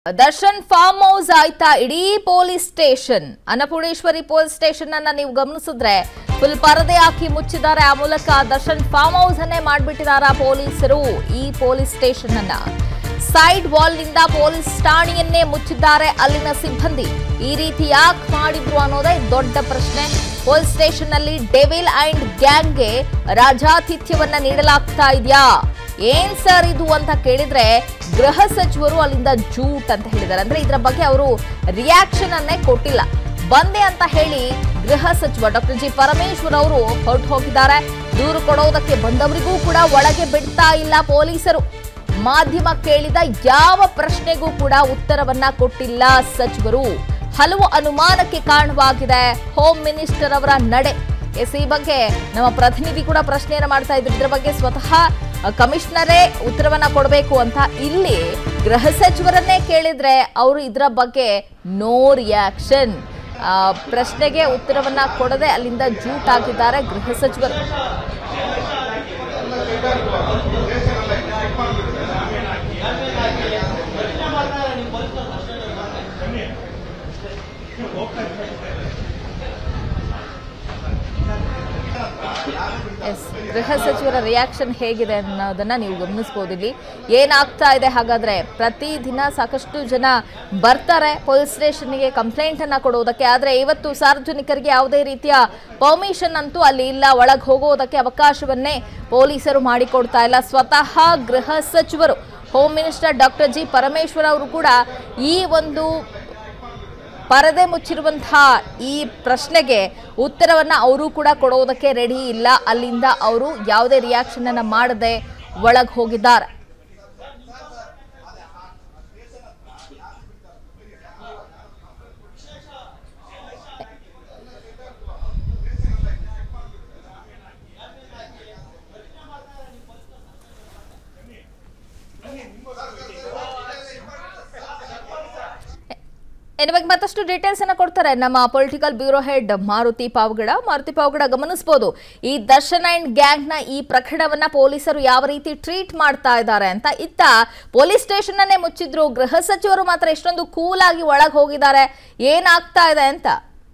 Darshan form house ಆಯ್ತಾ ಇಡೀ police station Annapoorneshwari police station ಅನ್ನ ನೀವು ಗಮನಿಸಿದ್ರೆ ಫುಲ್ ಪರದೆ ಹಾಕಿ ಮುಚ್ಚಿದ್ದಾರೆ ಆ ಮೂಲಕ ದರ್ಶನ್ ಫಾರ್ಮ್ ಹೌಸ್ ಅನ್ನೇ ಮಾಡ್ಬಿಟ್ಟಿದಾರ ಪೊಲೀಸರು ಈ ಪೊಲೀಸ್ ಸ್ಟೇಷನ್ ಅನ್ನ ಸೈಡ್ ವಾಲ್ ನಿಂದ ಪೊಲೀಸ್ ಠಾಣೆಯನ್ನೇ ಮುಚ್ಚಿದ್ದಾರೆ ಅಲ್ಲಿನ ಸಿಬ್ಬಂದಿ ಈ ರೀತಿ ಯಾಕೆ ಮಾಡಿದ್ರು ಅನ್ನೋದೇ ದೊಡ್ಡ ಪ್ರಶ್ನೆ ಪೊಲೀಸ್ ಸ್ಟೇಷನ್ ನಲ್ಲಿ ಡೆವಿಲ್ ಅಂಡ್ ಗ್ಯಾಂಗ್ಗೆ ರಾಜಾತಿಥ್ಯವನ್ನ ನೀಡಲಾಗ್ತಾ ಇದೆಯಾ ಏನ್ ಸರ್ ಇದು ಅಂತ ಕೇಳಿದ್ರೆ ಗೃಹ ಸಚಿವರು ಅಲ್ಲಿಂದ ಜೂಟ್ ಅಂತ ಹೇಳಿದ್ದಾರೆ ಅಂದ್ರೆ ಇದರ ಬಗ್ಗೆ ಅವರು ರಿಯಾಕ್ಷನ್ ಅನ್ನೇ ಕೊಟ್ಟಿಲ್ಲ ಬಂದೆ ಅಂತ ಹೇಳಿ ಗೃಹ ಸಚಿವ ಡಾಕ್ಟರ್ ಜಿ ಪರಮೇಶ್ವರ್ ಅವರು ಹೊರಟು ಹೋಗಿದ್ದಾರೆ ದೂರು ಕೊಡೋದಕ್ಕೆ ಬಂದವರಿಗೂ ಕೂಡ ಒಳಗೆ ಬಿಡ್ತಾ ಇಲ್ಲ ಪೊಲೀಸರು ಮಾಧ್ಯಮ ಕೇಳಿದ ಯಾವ ಪ್ರಶ್ನೆಗೂ ಕೂಡ ಉತ್ತರವನ್ನ ಕೊಟ್ಟಿಲ್ಲ ಸಚಿವರು ಹಲವು ಅನುಮಾನಕ್ಕೆ ಕಾರಣವಾಗಿದೆ ಹೋಮ್ ಮಿನಿಸ್ಟರ್ ಅವರ ನಡೆ ಎಸ್ ಈ ಬಗ್ಗೆ ನಮ್ಮ ಪ್ರತಿನಿಧಿ ಕೂಡ ಪ್ರಶ್ನೆಯನ್ನ ಮಾಡ್ತಾ ಇದ್ರು ಇದ್ರ ಬಗ್ಗೆ ಸ್ವತಃ ಕಮಿಷನರೇ ಉತ್ತರವನ್ನ ಕೊಡಬೇಕು ಅಂತ ಇಲ್ಲಿ ಗೃಹ ಸಚಿವರನ್ನೇ ಕೇಳಿದ್ರೆ ಅವರು ಇದರ ಬಗ್ಗೆ ನೋ ರಿಯಾಕ್ಷನ್ ಪ್ರಶ್ನೆಗೆ ಉತ್ತರವನ್ನ ಕೊಡದೆ ಅಲ್ಲಿಂದ ಜೂಟ್ ಆಗಿದ್ದಾರೆ ಗೃಹ ಸಚಿವರು ಎಸ್ ಗೃಹ ಸಚಿವರ ರಿಯಾಕ್ಷನ್ ಹೇಗಿದೆ ಅನ್ನೋದನ್ನ ನೀವು ಗಮನಿಸಬಹುದು ಇಲ್ಲಿ ಏನಾಗ್ತಾ ಇದೆ ಹಾಗಾದ್ರೆ ಪ್ರತಿದಿನ ಸಾಕಷ್ಟು ಜನ ಬರ್ತಾರೆ ಪೊಲೀಸ್ ಸ್ಟೇಷನ್ಗೆ ಕಂಪ್ಲೇಂಟ್ ಅನ್ನ ಕೊಡುವುದಕ್ಕೆ ಆದ್ರೆ ಇವತ್ತು ಸಾರ್ವಜನಿಕರಿಗೆ ಯಾವುದೇ ರೀತಿಯ ಪರ್ಮಿಷನ್ ಅಂತೂ ಅಲ್ಲಿ ಇಲ್ಲ ಒಳಗೆ ಹೋಗೋದಕ್ಕೆ ಅವಕಾಶವನ್ನೇ ಪೊಲೀಸರು ಮಾಡಿಕೊಡ್ತಾ ಇಲ್ಲ ಸ್ವತಃ ಗೃಹ ಸಚಿವರು home minister doctor G Parameshwar ಅವರು ಕೂಡ ಈ ಒಂದು ಪರದೆ ಮುಚ್ಚಿರುವಂತಹ ಈ ಪ್ರಶ್ನೆಗೆ ಉತ್ತರವನ್ನ ಅವರು ಕೂಡ ಕೊಡೋದಕ್ಕೆ ರೆಡಿ ಇಲ್ಲ ಅಲ್ಲಿಂದ ಅವರು ಯಾವುದೇ ರಿಯಾಕ್ಷನ್ ಅನ್ನ ಮಾಡದೆ ಒಳಗೆ ಹೋಗಿದ್ದಾರೆ ಇನ್ನು ಬಗ್ಗೆ ಮತ್ತಷ್ಟು ಡೀಟೇಲ್ಸ್ ಅನ್ನ ಕೊಡ್ತಾರೆ ನಮ್ಮ political bureau head Maruti Pavagada Maruti Pavagada ಗಮನಿಸಬಹುದು ಈ ದರ್ಶನ್ ಅಂಡ್ ಗ್ಯಾಂಗ್ ನ ಈ ಪ್ರಕರಣವನ್ನ ಪೊಲೀಸರು ಯಾವ ರೀತಿ ಟ್ರೀಟ್ ಮಾಡ್ತಾ ಇದ್ದಾರೆ ಅಂತ ಇತ್ತ ಪೊಲೀಸ್ ಸ್ಟೇಷನ್ ಅನ್ನೇ ಮುಚ್ಚಿದ್ರು ಗೃಹ ಸಚಿವರು ಮಾತ್ರ ಎಷ್ಟೊಂದು ಕೂಲ್ ಆಗಿ ಒಳಗೆ ಹೋಗಿದ್ದಾರೆ ಏನಾಗ್ತಾ ಇದೆ ಅಂತ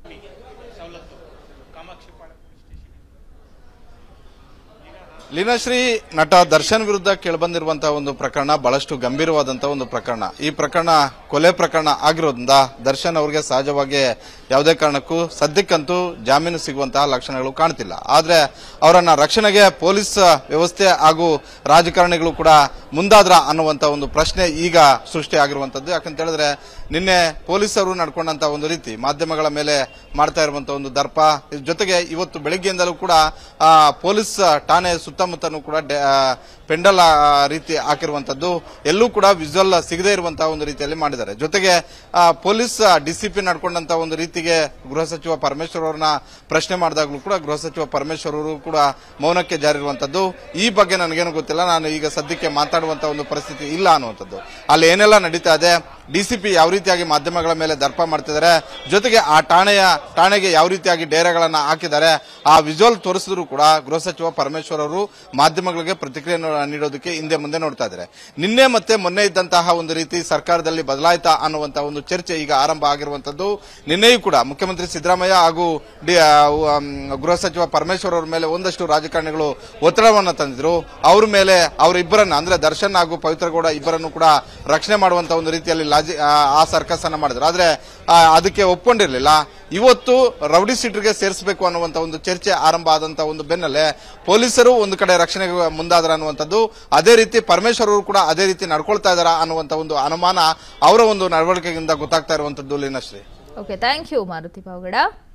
ಲೀನಾಶ್ರೀ ನಟ ದರ್ಶನ್ ವಿರುದ್ಧ ಕೇಳಿಬಂದಿರುವಂತಹ ಒಂದು ಪ್ರಕರಣ ಬಹಳಷ್ಟು ಗಂಭೀರವಾದಂತಹ ಒಂದು ಪ್ರಕರಣ ಈ ಪ್ರಕರಣ ಕೊಲೆ ಪ್ರಕರಣ ಆಗಿರೋದ್ರಿಂದ ದರ್ಶನ್ ಅವರಿಗೆ ಸಹಜವಾಗಿ ಯಾವುದೇ ಕಾರಣಕ್ಕೂ ಸದ್ಯಕ್ಕಂತೂ ಜಾಮೀನು ಸಿಗುವಂತಹ ಲಕ್ಷಣಗಳು ಕಾಣ್ತಿಲ್ಲ ಆದ್ರೆ ಅವರನ್ನ ರಕ್ಷಣೆಗೆ ಪೊಲೀಸ್ ವ್ಯವಸ್ಥೆ ಹಾಗೂ ರಾಜಕಾರಣಿಗಳು ಕೂಡ ಮುಂದಾದ್ರ ಅನ್ನುವಂತ ಒಂದು ಪ್ರಶ್ನೆ ಈಗ ಸೃಷ್ಟಿ ಆಗಿರುವಂತದ್ದು ಯಾಕಂತ ಹೇಳಿದ್ರೆ ನಿನ್ನೆ ಪೊಲೀಸರು ನಡ್ಕೊಂಡಂತ ಒಂದು ರೀತಿ ಮಾಧ್ಯಮಗಳ ಮೇಲೆ ಮಾಡ್ತಾ ಇರುವಂತಹ ಒಂದು ದರ್ಪ ಇದ್ರ ಜೊತೆಗೆ ಇವತ್ತು ಬೆಳಿಗ್ಗೆಯಿಂದಲೂ ಕೂಡ ಆ, ಪೊಲೀಸ್ ಠಾಣೆ ಸುತ್ತಮುತ್ತನೂ ಕೂಡ ಡೆ- ಆ, ಪೆಂಡಲ್ ಆ, ರೀತಿ ಹಾಕಿರುವಂತದ್ದು ಎಲ್ಲೂ ಕೂಡ ವಿಜುವಲ್ ಸಿಗದೇ ಇರುವಂತಹ ಒಂದು ರೀತಿಯಲ್ಲಿ ಮಾಡಿದ್ದಾರೆ ಜೊತೆಗೆ ಆ, ಪೊಲೀಸ್ ಡಿಸಿಪಿ ನಡ್ಕೊಂಡಂತ ಒಂದು ರೀತಿಗೆ ಗೃಹ ಸಚಿವ ಪರಮೇಶ್ವರ್ ಅವರನ್ನ ಪ್ರಶ್ನೆ ಮಾಡಿದಾಗಲೂ ಕೂಡ ಗೃಹ ಸಚಿವ ಪರಮೇಶ್ವರ್ ಅವರು ಕೂಡ ಮೌನಕ್ಕೆ ಜಾರಿರುವಂತದ್ದು ಈ ಬಗ್ಗೆ ನನಗೇನು ಗೊತ್ತಿಲ್ಲ ನಾನು ಈಗ ಸದ್ಯಕ್ಕೆ ಮಾತಾಡುವಂತ ಒಂದು ಪರಿಸ್ಥಿತಿ ಇಲ್ಲ ಅನ್ನುವಂಥದ್ದು ಅಲ್ಲಿ ಏನೆಲ್ಲ ನಡೀತಾ ಇದೆ ಡಿಸಿಪಿ ಯಾವ ರೀತಿಯಾಗಿ ಮಾಧ್ಯಮಗಳ ಮೇಲೆ ದರ್ಪ ಮಾಡ್ತಿದ್ದಾರೆ ಜೊತೆಗೆ ಆ ಠಾಣೆಯ ಠಾಣೆಗೆ ಯಾವ ರೀತಿಯಾಗಿ ಡೇರೆಗಳನ್ನ ಹಾಕಿದ್ದಾರೆ ಆ ವಿಜುವಲ್ ತೋರಿಸಿದ್ರು ಕೂಡ ಗೃಹ ಸಚಿವ ಪರಮೇಶ್ವರ್ ಅವರು ಮಾಧ್ಯಮಗಳಿಗೆ ಪ್ರತಿಕ್ರಿಯೆ ನೋ- ನೀಡೋದಕ್ಕೆ ಹಿಂದೆ ಮುಂದೆ ನೋಡ್ತಾ ಇದ್ದಾರೆ ನಿನ್ನೆ ಮತ್ತೆ ಮೊನ್ನೆ ಇದ್ದಂತಹ ಒಂದು ರೀತಿ ಸರ್ಕಾರದಲ್ಲಿ ಬದಲಾಯಿತಾ ಅನ್ನುವಂತಹ ಒಂದು ಚರ್ಚೆ ಈಗ ಆರಂಭ ಆಗಿರುವಂತದ್ದು ನಿನ್ನೆಯೂ ಕೂಡ ಮುಖ್ಯಮಂತ್ರಿ ಸಿದ್ದರಾಮಯ್ಯ ಹಾಗೂ ಡಿ- ಆ, ಉಮ್, ಗೃಹ ಸಚಿವ ಪರಮೇಶ್ವರ್ ಅವರ ಮೇಲೆ ಒಂದಷ್ಟು ರಾಜಕಾರಣಿಗಳು ಒತ್ತಡವನ್ನು ತಂದಿದ್ರು ಅವ್ರ ಮೇಲೆ ಅವರಿಬ್ಬರನ್ನ ಅಂದ್ರೆ ದರ್ಶನ್ ಹಾಗೂ ಪವಿತ್ರಗೌಡ ಇಬ್ಬರನ್ನು ಕೂಡ ರಕ್ಷಣೆ ಮಾಡುವಂತ ಒಂದು ರೀತಿಯಲ್ಲಿ ಲಾಜಿ ಆ, ಆ ಸರ್ಕಸ್ ಅನ್ನ ಮಾಡಿದ್ರು ಆದ್ರೆ ಆ, ಅದಕ್ಕೆ ಒಪ್ಕೊಂಡಿರ್ಲಿಲ್ಲ ಇವತ್ತು ರೌಡಿ ಸೀಟರ್ಗೆ ಸೇರಿಸಬೇಕು ಅನ್ನುವಂತ ಒಂದು ಚರ್ಚೆ ಆರಂಭ ಆದಂತ ಒಂದು ಬೆನ್ನಲ್ಲೇ ಪೊಲೀಸರು ಒಂದು ಕಡೆ ರಕ್ಷಣೆಗೆ ಮುಂದಾದ್ರ ಅನ್ನುವಂಥದ್ದು ಅದೇ ರೀತಿ ಪರಮೇಶ್ವರ್ ಅವರು ಕೂಡ ಅದೇ ರೀತಿ ನಡ್ಕೊಳ್ತಾ ಇದಾರ ಅನ್ನುವಂತ ಒಂದು ಅನುಮಾನ ಅವರ ಒಂದು ನಡವಳಿಕೆಯಿಂದ ಗೊತ್ತಾಗ್ತಾ ಇರುವಂತದ್ದು Leenashri okay thank you Maruti Pavagada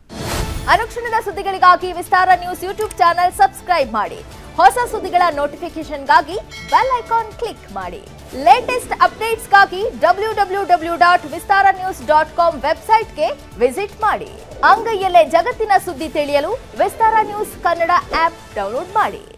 ಅನುಕ್ಷಣದ ಸುದ್ದಿಗಳಿಗಾಗಿ Vistara news YouTube channel subscribe ಮಾಡಿ ಹೊಸ ಸುದ್ದಿಗಳ ನೋಟಿಫಿಕೇಶನ್ಗಾಗಿ ಬೆಲ್ ಐಕಾನ್ ಕ್ಲಿಕ್ ಮಾಡಿ ಲೇಟೆಸ್ಟ್ ಅಪ್ಡೇಟ್ಸ್ಗಾಗಿ W W W dot Vistara news dot com ವೆಬ್ಸೈಟ್ಗೆ ವಿಸಿಟ್ ಮಾಡಿ ಅಂಗೈಯಲ್ಲೇ ಜಗತ್ತಿನ ಸುದ್ದಿ ತಿಳಿಯಲು Vistara news Kannada app download ಮಾಡಿ